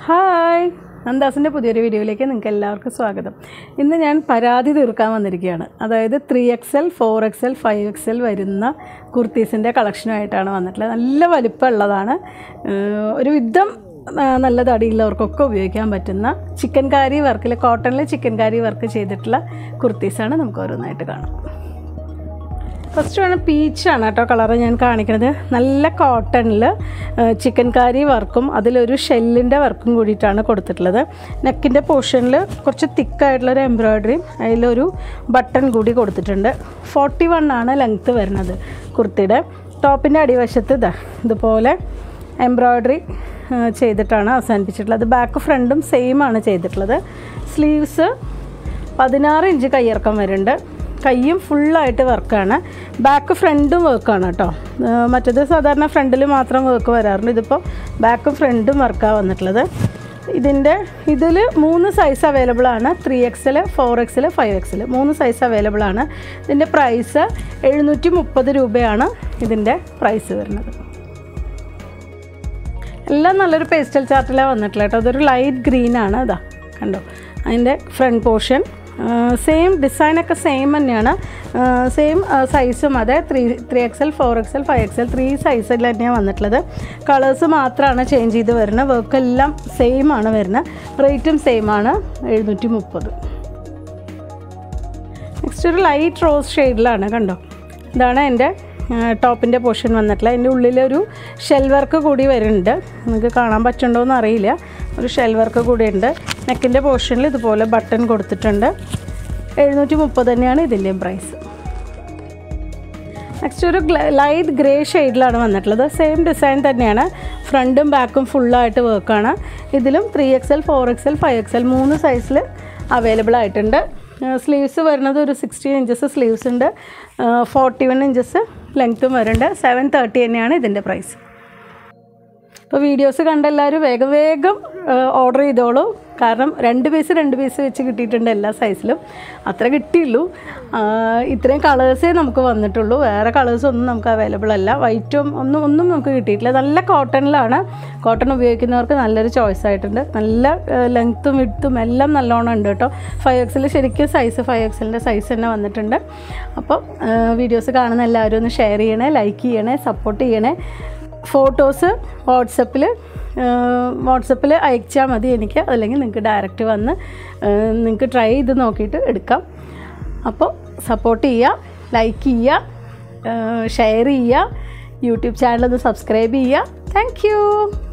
hi നന്ദാസിൻ്റെ പുതിയൊരു വീഡിയോയിലേക്ക് നിങ്ങൾക്ക് എല്ലാവർക്കും സ്വാഗതം ഇന്ന് ഞാൻ പരാതി തീർക്കാൻ വന്നിരിക്കുകയാണ് അതായത് three X L four X L five X L വരുന്ന കുർത്തീസിൻ്റെ കളക്ഷനുമായിട്ടാണ് വന്നിട്ടുള്ളത് നല്ല വലിപ്പമുള്ളതാണ് ഏഹ് ഒരു വിധം ആ, നല്ല തടിയുള്ളവർക്കൊക്കെ ഉപയോഗിക്കാൻ പറ്റുന്ന ചിക്കൻ കാരി വർക്കിൽ കോട്ടണിൽ ചിക്കൻ കാരി വർക്ക് ചെയ്തിട്ടുള്ള കുർത്തീസാണ് നമുക്ക് ഓരോന്നായിട്ട് കാണാം ഫസ്റ്റ് വേണം പീച്ചാണ് കേട്ടോ കളറ് ഞാൻ കാണിക്കുന്നത് നല്ല കോട്ടണിൽ ചിക്കൻ കാരി വർക്കും അതിലൊരു ഷെല്ലിൻ്റെ വർക്കും കൂടിയിട്ടാണ് കൊടുത്തിട്ടുള്ളത് നെക്കിൻ്റെ പോർഷനിൽ കുറച്ച് തിക്കായിട്ടുള്ളൊരു എംബ്രോയ്ഡറിയും അതിലൊരു ബട്ടൺ കൂടി കൊടുത്തിട്ടുണ്ട് ഫോർട്ടി വൺ ആണ് ലെങ്ത്ത് വരുന്നത് കുർത്തിയുടെ ടോപ്പിൻ്റെ അടിവശത്ത് ഇതാ ഇതുപോലെ എംബ്രോയ്ഡറി ചെയ്തിട്ടാണ് അവസാനിപ്പിച്ചിട്ടുള്ളത് ബാക്ക് ഫ്രണ്ടും സെയിം ആണ് ചെയ്തിട്ടുള്ളത് സ്ലീവ്സ് പതിനാറ് ഇഞ്ച് കയ്യിറക്കം വരുന്നുണ്ട് കയ്യും ഫുള്ളായിട്ട് വർക്കാണ് ബാക്ക് ഫ്രണ്ടും വർക്കാണ് കേട്ടോ ഏഹ് മറ്റേത് സാധാരണ ഫ്രണ്ടിൽ മാത്രം വർക്ക് വരാറുണ്ട് ഇതിപ്പോൾ ബാക്കും ഫ്രണ്ടും വർക്കാണ് വന്നിട്ടുള്ളത് ഇതിൻ്റെ ഇതിൽ മൂന്ന് സൈസ് അവൈലബിൾ ആണ് three XL four XL five XL മൂന്ന് സൈസ് അവൈലബിൾ ആണ് ഇതിൻ്റെ പ്രൈസ് എഴുന്നൂറ്റി മുപ്പത് രൂപയാണ് ഇതിൻ്റെ പ്രൈസ് വരുന്നത് എല്ലാം നല്ലൊരു പേസ്റ്റൽ ചാർട്ടിലാണ് വന്നിട്ടുള്ളത് കേട്ടോ അതൊരു ലൈറ്റ് ഗ്രീൻ ആണ് ഇതാ കണ്ടോ അതിൻ്റെ ഫ്രണ്ട് പോർഷൻ സെയിം ഡിസൈനൊക്കെ സെയിം തന്നെയാണ് സെയിം സൈസും അതെ three three X L four X L five X L three സൈസിൽ തന്നെയാണ് വന്നിട്ടുള്ളത് കളേഴ്സ് മാത്രമാണ് ചേഞ്ച് ചെയ്ത് വരുന്നത് വർക്ക് എല്ലാം സെയിം ആണ് വരുന്നത് റേറ്റും സെയിം ആണ് എഴുന്നൂറ്റി മുപ്പത് നെക്സ്റ്റ് ഒരു ലൈറ്റ് റോസ് ഷെയ്ഡിലാണ് കണ്ടോ ഇതാണ് എൻ്റെ ടോപ്പിൻ്റെ പോർഷൻ വന്നിട്ടുള്ളത് അതിൻ്റെ ഉള്ളിലൊരു ഷെൽ വർക്ക് കൂടി വരുന്നുണ്ട് നിങ്ങൾക്ക് കാണാൻ പറ്റുന്നുണ്ടോ എന്ന് അറിയില്ല ഒരു ഷെൽ വർക്ക് കൂടി ഉണ്ട് നെക്കിൻ്റെ പോർഷനിൽ ഇതുപോലെ ബട്ടൺ കൊടുത്തിട്ടുണ്ട് എഴുന്നൂറ്റി മുപ്പത് തന്നെയാണ് ഇതിൻ്റെയും പ്രൈസ് നെക്സ്റ്റ് ഒരു ലൈറ്റ് ഗ്രേ ഷെയ്ഡിലാണ് വന്നിട്ടുള്ളത് സെയിം ഡിസൈൻ തന്നെയാണ് ഫ്രണ്ടും ബാക്കും ഫുള്ളായിട്ട് വർക്കാണ് ഇതിലും three X L four X L five X L മൂന്ന് സൈസിൽ അവൈലബിൾ ആയിട്ടുണ്ട് സ്ലീവ്സ് വരുന്നത് ഒരു സിക്സ്റ്റീൻ ഇഞ്ചസ് സ്ലീവ്സ് ഉണ്ട് ഫോർട്ടി വൺ ഇഞ്ചസ് ലെങ്ത്തും വരുന്നുണ്ട് സെവൻ തേർട്ടി തന്നെയാണ് ഇതിൻ്റെ പ്രൈസ് അപ്പോൾ വീഡിയോസ് കണ്ട എല്ലാവരും വേഗം വേഗം ഓർഡർ ചെയ്തോളൂ കാരണം രണ്ട് പീസ് രണ്ട് പീസ് വെച്ച് കിട്ടിയിട്ടുണ്ട് എല്ലാ സൈസിലും അത്ര കിട്ടിയുള്ളൂ ആ, ഇത്രയും കളേഴ്സേ നമുക്ക് വന്നിട്ടുള്ളൂ വേറെ കളേഴ്സ് ഒന്നും നമുക്ക് അവൈലബിൾ അല്ല വൈറ്റും ഒന്നും ഒന്നും നമുക്ക് കിട്ടിയിട്ടില്ല നല്ല കോട്ടണിലാണ് കോട്ടൺ ഉപയോഗിക്കുന്നവർക്ക് നല്ലൊരു ചോയ്സ് ആയിട്ടുണ്ട് നല്ല ലെങ്ത്തും വിഡ്ത്തും എല്ലാം നല്ലോണം ഉണ്ട് കേട്ടോ ഫൈവ് എക്സിൽ ശരിക്കും സൈസ് ഫൈവ് എക്സലിൻ്റെ സൈസ് തന്നെ വന്നിട്ടുണ്ട് അപ്പോൾ വീഡിയോസ് കാണുന്ന എല്ലാവരും ഒന്ന് ഷെയർ ചെയ്യണേ ലൈക്ക് ചെയ്യണേ സപ്പോർട്ട് ചെയ്യണേ ഫോട്ടോസ് വാട്സപ്പിൽ വാട്സപ്പിൽ അയച്ചാൽ മതി എനിക്ക് അല്ലെങ്കിൽ നിങ്ങൾക്ക് ഡയറക്റ്റ് വന്ന് നിങ്ങൾക്ക് ട്രൈ ചെയ്ത് നോക്കിയിട്ട് എടുക്കാം അപ്പോൾ സപ്പോർട്ട് ചെയ്യുക ലൈക്ക് ചെയ്യുക ഷെയർ ചെയ്യുക യൂട്യൂബ് ചാനൽ ഒന്ന് സബ്സ്ക്രൈബ് ചെയ്യുക താങ്ക്